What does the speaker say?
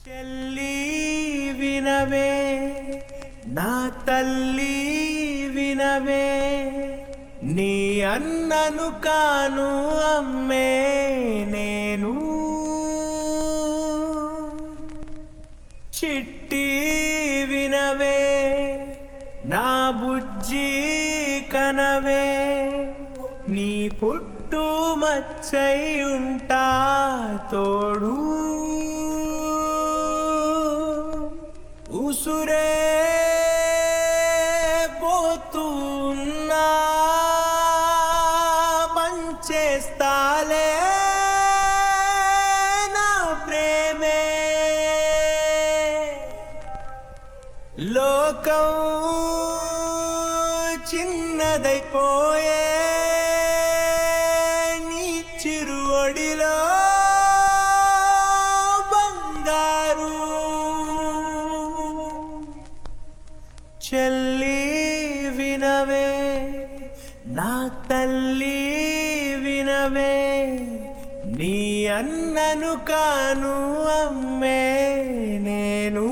చెల్లి వినవే నా తల్లి వినవే నీ అన్నను కాను అమ్మే నేను చిట్టి వినవే నా బుజ్జి కనవే నీ పుట్టు మచ్చై ఉంటా తోడు ఉసురే పోతున్నా పంచేస్తాలే నా ప్రేమే లోకం చిన్నదైపోయే నీ చిరువడిలో బంగారు చెల్లి వినవే నా తల్లి వినవే నీ అన్నను కాను అమ్మే నేను